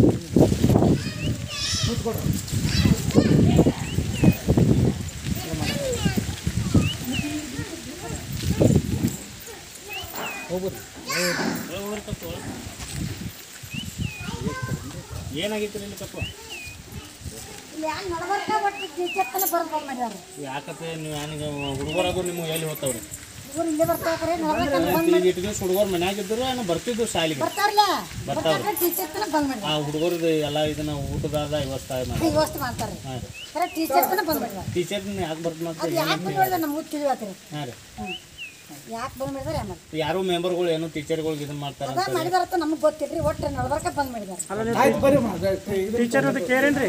ಏನಾಗಿತ್ತು ಇಲ್ಲಿ ಕಪ್ಪ ಇಲ್ಲಿ ಯಾರು ನಡ್ಬರ್ಕ ಒಟ್ಟು ಟೀಚರ್ತನ ಬರ್ಬೋದು ಮಾಡ್ಯಾರ ಯಾಕತ್ತೆ ನೀವು ನನಗೆ ಹುಡುಗರಾದ್ರು ನಿಮ್ಗೆ ಎಲ್ಲಿ ಹೋಗ್ತಾವ್ರಿ ಇವ್ರು ಇಲ್ಲೇ ಬರ್ತಾವ್ರೆ ನಡ್ಬರ್ಕ ಬಂದ್ ಈಗ ಇಟ್ಟು ದಿವಸ ಹುಡುಗರು ಮನ್ಯಾಗಿದ್ರು ಏನೋ ಬರ್ತಿದ್ದು ಶಾಲೆಗೆ ಬರ್ತಾರಲ್ಲ ಬರ್ತಾರ ಟೀಚರ್ತನ ಬಂದ್ ಮಾಡ್ಯಾರ ಆ ಹುಡುಗರದ್ದು ಎಲ್ಲ ಇದನ್ನ ಊಟದಾದ ವ್ಯವಸ್ಥೆ ಮಾಡಿ ವ್ಯವಸ್ಥೆ ಮಾಡ್ತಾರೆ ಹಾಂ ರೀ ಖರೆ ಟೀಚರ್ತನ ಬಂದ್ ಮಾಡ್ಯಾರ ಟೀಚರ್ ಯಾಕೆ ಬರ್ತ ಅದು ಯಾಕೆ ಬಂದ್ ಮಾಡಿದ್ರೆ ನಮ್ಗೆ ತಿಳಿಯತ್ರಿ ಹಾಂ ರೀ ಯಾಕೆ ಬಂದ್ ಮಾಡಿದಾರೆ ಆಮೇಲೆ ಯಾರು ಮೆಂಬರ್ಗಳು ಏನು ಟೀಚರ್ಗಳಿಗೆ ಇದನ್ನ ಮಾಡ್ತಾರ ಅದ ಮಾಡಿದಾರತ್ತ ನಮಗೆ ಗೊತ್ತಿಲ್ರಿ ಒಟ್ಟು ನಡ್ಬರ್ಕ ಬಂದ್ ಮಾಡಿದಾರೆ ಆಯ್ತು ಬರ್ರಿ ಟೀಚರ್ ಅದು ಕೇರೇನ್ರಿ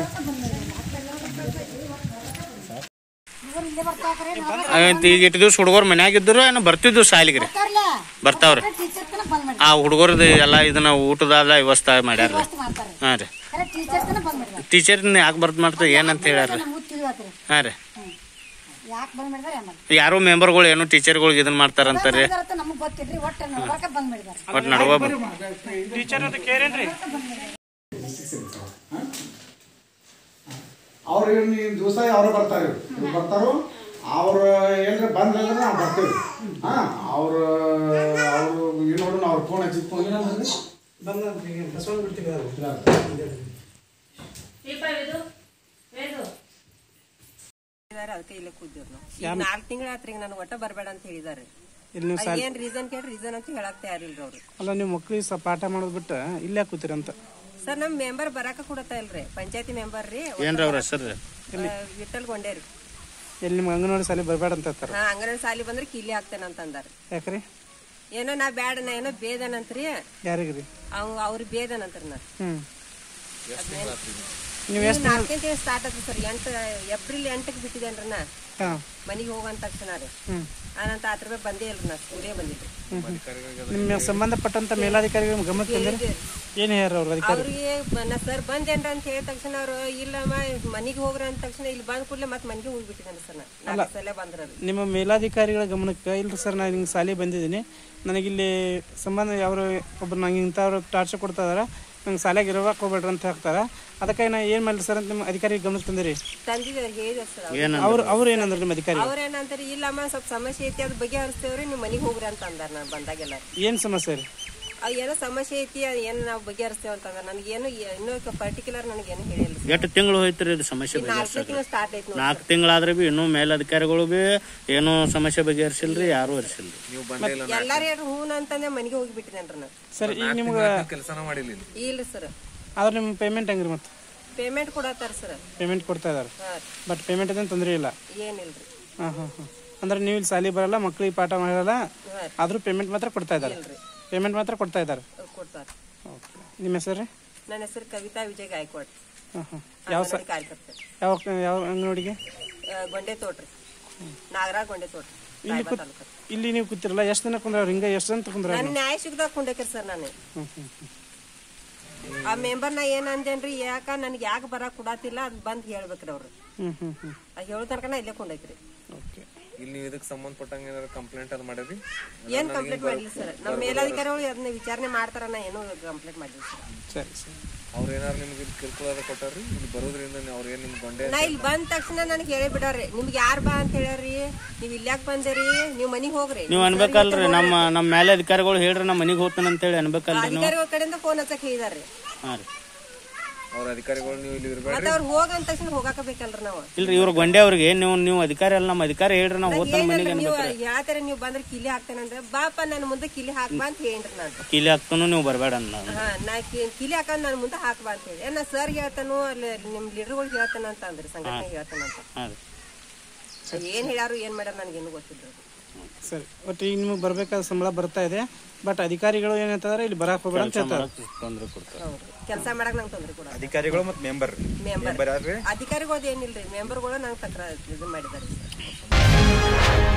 ಇವ್ರು ಇಲ್ಲೇ ಬರ್ತಾವ್ರೆ ಈಗ ಇಟ್ಟು ದಿವಸ ಹುಡುಗರು ಮನ್ಯಾಗಿದ್ರು ಏನೋ ಬರ್ತಿದ್ದು ಶಾಲೆಗೆ ರೀ ಬರ್ತಾರಲ್ಲ ಬರ್ತಾವ್ರಿ ಟೀಚರ್ತನ ಬಂದ್ ಮಾಡ್ಯಾರ ಆ ಹುಡುಗರದ್ದು ಎಲ್ಲ ಇದನ್ನ ಊಟದಾದ ವ್ಯವಸ್ಥೆ ಮಾಡ್ಯಾರ ರೀ ವ್ಯವಸ್ಥೆ ಮಾಡ್ತಾರೆ ಹಾಂ ರೀ ಖರೆ ಟೀಚರ್ತನ ಬಂದ್ ಮಾಡ್ಯಾರ ಟೀಚರ್ನ ಯಾಕೆ ಬರ್ತ ಮಾಡ್ತಾರೆ ಏನಂತ ಹೇಳ್ಯಾರ ನಮ್ಗೆ ತಿಳಿಯತ್ರಿ ಹಾಂ ರೀ ಯಾಕೆ ಬಂದ್ ಮಾಡಿದಾರೆ ಆಮೇಲೆ ಯಾರು ಮೆಂಬರ್ಗಳು ಏನು ಟೀಚರ್ಗಳಿಗೆ ಇದನ್ನ ಮಾಡ್ತಾರಂತಾರೆ ಮಾಡಿದಾರತ್ತ ನಮಗೆ ಗೊತ್ತಿಲ್ರಿ ಒಟ್ಟು ನಡ್ಬರ್ಕ ಬಂದ್ ಮಾಡಿದಾರೆ ಒಟ್ಟು ನಡುವ ಟೀಚರ್ ಅದು ಕೇರೇನ್ರಿ ಅವ್ರು ನೀನು ದಿವಸ ಅವ್ರು ಬರ್ತಾರೆ ಇವ್ರು ಬರ್ತಾರೋ ಅವ್ರು ಏನ್ರ ಬಂದ್ರೆ ನಾವು ಬರ್ತೀವಿ ಹಾಂ ಅವ್ರು ಅವರು ಏನು ನೋಡು ಅವ್ರ ಫೋನ್ ಹಚ್ಚಿತ್ತು ಏನಂದ್ರೆ ಹೇಳಿದಾರೆ ಅದಕ್ಕೆ ಇಲ್ಲೇ ಕೂತಿದ್ರು ನಾವು ಈಗ ನಾಲ್ಕು ತಿಂಗಳ ಆತ್ರಿ ಈಗ ನನಗೆ ಒಟ್ಟ ಬರಬೇಡ ಅಂತ ಹೇಳಿದಾರೆ ಇಲ್ಲಿ ನೀವು ಅದ್ ಏನ್ ರೀಸನ್ ಕೇಳಿ ರೀಸನ್ ಅಂತ ಹೇಳಕ್ ತಯಾರಿಲ್ರಿ ಅವ್ರು ಅಲ್ಲ ನೀವು ಮಕ್ಳಿಗೆ ಸ ಪಾಠ ಮಾಡೋದು ಬಿಟ್ಟು ಇಲ್ಲೇ ಕೂತಿರಂತ ಸರ್ ನಮ್ ಮೆಂಬರ್ ಬರಾಕ ಕೊಡತಾ ಇಲ್ರಿ ಪಂಚಾಯತಿ ಮೆಂಬರ್ ರೀ ಏನ್ರ ಅವ್ರ ಹೆಸರು ಆ, ವಿಠಲ್ ಗೊಂಡೇರಿ ಎಲ್ಲಿ ನಿಮ್ಗೆ ಅಂಗನವಾಡಿ ಶಾಲೆ ಬರಬೇಡ ಅಂತ ಹೇಳ್ತಾರೆ ಹಾ ಅಂಗನವಾಡಿ ಸಾಲಿ ಬಂದ್ರೆ ಕಿಲಿ ಹಾಕ್ತೇನೆ ಅಂತ ಅಂದಾರ ಯಾಕ್ರಿ ಏನೋ ನಾ ಬ್ಯಾಡ ನಾ ಏನೋ ಬೇದನಂತ್ರಿ ಯಾರಿಗೆ ರೀ ಅವ್ ಅವ್ರು ಬೇದನಂತ್ರಿ ನಾ ಹ್ಞೂ ನೀವು ನಾಲ್ಕನೇ ತಿಂಗಳು ಸ್ಟಾರ್ಟ್ ಆಯ್ತು ಸರ್ ಎಂಟು ಏಪ್ರಿಲ್ ಎಂಟಕ್ಕೆ ಬಿಟ್ಟಿದ್ದೇನ್ರಿ ನಾ ಹಾಂ ಮನಿಗೆ ಹೋಗಂತ ತಕ್ಷಣ ರೀ ಹ್ಞೂ ಅನಂತ ಆತರ ರೂಪಾಯಿ ಬಂದೇ ಇಲ್ರಿ ನಾ ಸ್ಕೂಲೇ ಬಂದಿದ್ರಿ ನಿಮ್ಮ ಸಂಬಂಧಪಟ್ಟಂತ ಮೇಲಾಧಿಕಾರಿಗಳ ಗಮನಕ್ಕೆ ತಂದ್ರೆ ಏನು ಹೇಳ್ಯಾರ ಅವ್ರು ಅಧಿಕಾರಿ ಅವ್ರಿಗೆ ನಾ ಸರ್ ಬಂದೇನ್ರ ಅಂತ ಹೇಳಿದ ತಕ್ಷಣ ಅವ್ರು ಇಲ್ಲಮ್ಮ ಮನಿಗೆ ಹೋಗ್ರಿ ಅಂದ ತಕ್ಷಣ ಇಲ್ಲಿ ಬಂದ ಕೂಡಲೇ ಮತ್ತೆ ಮನಿಗೆ ಹೋಗ್ಬಿಟ್ಟಿದ್ದೇನೆ ಸರ್ ನಾ ನಾಲ್ಕು ಸಲ ಬಂದ್ರದು ನಿಮ್ಮ ಮೇಲಾಧಿಕಾರಿಗಳ ಗಮನಕ್ಕೆ ಇಲ್ರಿ ಸರ್ ನಾನು ಹಿಂಗೆ ಶಾಲೆ ಬಂದಿದ್ದೀನಿ ನನಗಿಲ್ಲಿ ಸಂಬಂಧ ಯಾವ ಒಬ್ರು ನಂಗೆ ಇಂಥವ್ರು ಟಾರ್ಚರ್ ಕೊಡ್ತಾ ಇದಾರೆ ನಂಗೆ ಶಾಲೆಗೆ ಇರೋಕೆ ಹೋಗ್ಬೇಡ್ರಿ ಅಂತ ಹೇಳ್ತಾರೆ ಅದಕ್ಕೆ ನಾ ಏನು ಮಾಡಲಿ ಸರ್ ಅಂತ ನಿಮ್ಮ ಅಧಿಕಾರಿ ಗಮನಕ್ಕೆ ತಂದಿರಿ ತಂದಿದ್ದೇವೆ ಹೇಳಿದ್ರು ಸರ್ ಅವ್ರು. ಏನ ಅವ್ರು ಅವ್ರು ಏನಂದ್ರೆ ನಿಮ್ಮ ಅಧಿಕಾರಿ ಅವ್ರೇನಂತಾರೆ ಇಲ್ಲಮ್ಮ ಸ್ವಲ್ಪ ಸಮಸ್ಯೆ ಐತಿ ಅದ್ ಬಗೆಹರಿಸ್ತೇವ್ರಿ ನೀವು ಮನಿಗೆ ಹೋಗ್ರಿ ಅಂತ ಅಂದಾರ ನಾನು ಬಂದಾಗೆಲ್ಲ ಏನು ಸಮಸ್ಯೆ ರೀ ಅವ್ ಏನೋ ಸಮಸ್ಯೆ ಐತಿ ಅದ್ ಏನ್ ನಾವು ಬಗೆಹರಿಸ್ತೇವೆ ಅಂತ ಅಂದಾರ ನನಗೇನು ಇನ್ನೂ ಪರ್ಟಿಕ್ಯುಲರ್ ನನಗೇನು ಹೇಳಿಲ್ಲ ಸರ್ ಎಷ್ಟು ತಿಂಗಳು ಹೋಯ್ತ್ರಿ ಇದು ಸಮಸ್ಯೆ ನಾಲ್ಕನೇ ತಿಂಗಳು ಸ್ಟಾರ್ಟ್ ಐತಿ ನೋಡಿ ನಾಲ್ಕು ತಿಂಗಳಾದ್ರೆ ಬಿ ಇನ್ನೂ ಮೇಲಧಿಕಾರಿಗಳು ಬಿ ಏನೂ ಸಮಸ್ಯೆ ಬಗೆಹರಿಸಿಲ್ರಿ ಯಾರು ಹರಿಸಿಲ್ರಿ ಎಲ್ಲಾರು ಹೇಳ್ರಿ ಹ್ಞೂ ಅಂತಂದೆ ಮನಿಗೆ ಹೋಗಿಬಿಟ್ಟಿದ್ದೇನ್ರಿ ನಾನು ಸರ್ ಈಗ ನಿಮ್ಗೆ ಇಲ್ರಿ ಸರ್ ಆದ್ರೆ ನಿಮ್ಮ ಪೇಮೆಂಟ್ ಹೆಂಗ್ರಿ ಮತ್ತೆ ಪೇಮೆಂಟ್ ಕೊಡತ್ತಾರ ಸರ್ ಪೇಮೆಂಟ್ ಕೊಡ್ತಾ ಇದಾರೆ ಹಾ ಬಟ್ ಪೇಮೆಂಟ್ ಅದೇನು ತೊಂದರೆ ಇಲ್ಲ ಏನಿಲ್ರಿ ಹಾಂ ಹಾಂ ಹಾಂ ಅಂದ್ರೆ ನೀವು ಇಲ್ಲಿ ಶಾಲೆ ಬರಲ್ಲ ಮಕ್ಳಿಗೆ ಪಾಠ ಮಾಡಲ್ಲ ಆದರೂ ಪೇಮೆಂಟ್ ಮಾತ್ರ ಕೊಡ್ತಾ ಇದ್ದಾರೆ ಪೇಮೆಂಟ್ ಮಾತ್ರ ಕೊಡ್ತಾ ಇದ್ದಾರೆ ಅವ್ರ್ ಕೊಡ್ತಾರ ಓಕೆ ನಿಮ್ಮ ಹೆಸರು ರೀ ನನ್ನ ಹೆಸರು ಕವಿತಾ ವಿಜಯ್ ಗಾಯಕ್ವಾಡ್ ಹಾಂ ಹಾಂ ಯಾವ ಸ ಅಂಗನವಾಡಿ ಕಾರ್ಯಕರ್ತೆ ಯಾವ ಯಾವ ಅಂಗನವಾಡಿಗೆ ಆ, ಗೊಂಡೆ ತೋಟ್ರಿ ನಾಗರಾಜ್ ಗೊಂಡೆ ತೋಟ್ರಿ ಇಲ್ಲಿ ಕೂತ್ ಇಲ್ಲಿ ನೀವು ಕೂತಿರಲ್ಲ ಎಷ್ಟು ದಿನ ಕುಂದ್ರ ಹಿಂಗೆ ಎಷ್ಟು ಜನ ಕುಂದ್ರ ನಾನು ನ್ಯಾಯ ಸಿಗ್ದಾಗ ಕೊಂಡೇಕ್ರಿ ಸರ್ ನಾನು ಆ ಮೆಂಬರ್ ನಾ ಏನ್ ಅಂದೇನ್ರಿ ಯಾಕ ನನ್ಗೆ ಯಾಕೆ ಬರಾಕ್ ಕೊಡಾತಿಲ್ಲ ಅದ್ ಬಂದ್ ಹೇಳ್ಬೇಕ್ರಿ ಅವ್ರು ಹ್ಞೂ ಹ್ಞೂ ಹ್ಞೂ ಆ ಹೇಳೋ ತನಕ ನಾ ಇಲ್ಲೇ ಕೊಂಡೈಕ್ರಿ ಓಕೆ ಇಲ್ಲಿ ನೀವು ಇದಕ್ಕೆ ಸಂಬಂಧಪಟ್ಟಂಗೆ ಏನಾದ್ರು ಕಂಪ್ಲೇಂಟ್ ಅದು ಮಾಡಿರಿ ಏನ್ ಕಂಪ್ಲೇಂಟ್ ಮಾಡಿಲ್ಲ ಸರ್ ನಮ್ಮ ಮೇಲಾಧಿಕಾರಿಗಳು ಅದನ್ನ ವಿಚಾರಣೆ ಮಾಡ್ತಾರ ನಾ ಏನೂ ಕಂಪ್ಲೇಂಟ್ ಮಾಡಿಲ್ಲ ಸರ್ ಸರಿ ಸರಿ ಅವ್ರು ಏನಾರು ನಿಮ್ಗೆ ಇಲ್ಲಿ ಕಿರುಕುಳ ಅದು ಕೊಟ್ಟಾರ್ರಿ ಇಲ್ಲಿ ಬರೋದ್ರಿಂದ ಅವ್ರು ಏನು ನಿಮ್ಗೆ ಗೊಂಡೆ ನಾ ಇಲ್ಲಿ ಬಂದ ತಕ್ಷಣ ನನಗೆ ಹೇಳಿ ಬಿಡಾರ್ರಿ ನಿಮ್ಗೆ ಯಾರ್ ಬಾ ಅಂತ ಹೇಳ್ಯಾರ್ರಿ ನೀವ್ ಇಲ್ಯಾಕ್ ಬಂದಿರಿ ನೀವ್ ಮನಿಗ್ ಹೋಗ್ರಿ ನೀವು ಅನ್ಬೇಕಲ್ರಿ ನಮ್ಮ ನಮ್ಮ ಮೇಲಧಿಕಾರಿಗಳು ಹೇಳ್ರಿ ನಮ್ಮ ಮನೆಗೆ ಹೋಗ್ತಾನೆ ಅಂತೇಳಿ ಅನ್ಬೇಕಲ್ರಿ ನೀವು ಅಧಿಕಾರಿಗಳ ಕಡೆಯಿಂದ ಫೋನ್ ಹಚ್ಚಕ್ ಹೇಳಿದಾರ್ರಿ ಹಾಂ ರೀ ಅವ್ರ ಅಧಿಕಾರಿಗಳು ನೀವು ಇಲ್ಲಿ ಇರ್ಬೇಡ ಮತ್ತೆ ಅವ್ರು ಹೋಗಂತ ತಕ್ಷಣ ಹೋಗಾಕ ಬೇಕಲ್ರಿ ನಾವು ಇಲ್ರಿ ಇವ್ರ ಗೊಂಡೆ ಅವ್ರಿಗೆ ನೀವು ನೀವು ಅಧಿಕಾರಿ ಅಲ್ಲ ನಮ್ಮ ಅಧಿಕಾರಿ ಹೇಳ್ರಿ ನಾವು ಹೋಗ್ತಾನೆ ಮನೆಗೆ ನೀವು ಅನ್ಬೇಕ್ರಿ ಹೇಳ್ತಾರೆ ನೀವು ಬಂದ್ರೆ ಕಿಲಿ ಹಾಕ್ತೇನಂದ್ರೆ ಬಾಪ ನನ್ನ ಮುಂದೆ ಕಿಲಿ ಹಾಕ್ಬಾ ಅಂತ ಹೇಳ್ರಿ ನಾನು ಕೀಲಿ ಹಾಕ್ತಾನು ನೀವು ಬರಬೇಡ ಅನ್ನ ಹಾ ನಾ ಕಿ- ಕಿಲಿ ಹಾಕಂದ್ ನನ್ನ ಮುಂದೆ ಹಾಕ್ಬಾ ಅಂತ ಹೇಳಿ ನಾ ಸರ್ ಹೇಳ್ತಾನು ಅಲ್ಲಿ ನಿಮ್ ಲೀಡರ್ಗಳು ಹೇಳ್ತಾನ ಅಂತ ಅಂದ್ರಿ ಸಂಘಟನೆ ಹೇಳ್ತಾನ ಅಂತ ಹಾಂ ರೀ ಏನ್ ಹೇಳ್ಯಾರು ಏನ್ ಮಾಡ್ಯಾರ ನನ್ಗೇನು ಗೊತ್ತಿದ್ರು ಸರಿ ಒಟ್ಟು ಈಗ ನಿಮಗೆ ಬರಬೇಕಾದ ಸಂಬಳ ಬರ್ತಾ ಇದೆ ಬಟ್ ಅಧಿಕಾರಿಗಳು ಏನಂತಂದ್ರೆ ಇಲ್ಲಿ ಬರಕ್ಕೆ ಹೋಗ್ಬೇಡ ಅಂತ ಹೇಳ್ತಾರೆ ತೊಂದರೆ ಕೊಡ್ತಾರೆ ಹೌದು ಕೆಲಸ ಮಾಡಕ್ ನಂಗೆ ತೊಂದ್ರೆ ಕೊಡ ಅಧಿಕಾರಿಗಳು ಮತ್ತು ಮೆಂಬರ್ ಮೆಂಬರ್ ಅಧಿಕಾರಿಗಳು ಏನಿಲ್ರಿ ಮೆಂಬರ್ಗಳು ನಂಗೆ ತಕ್ರ ಇದು ಮಾಡಿದಾರೆ ಸರ್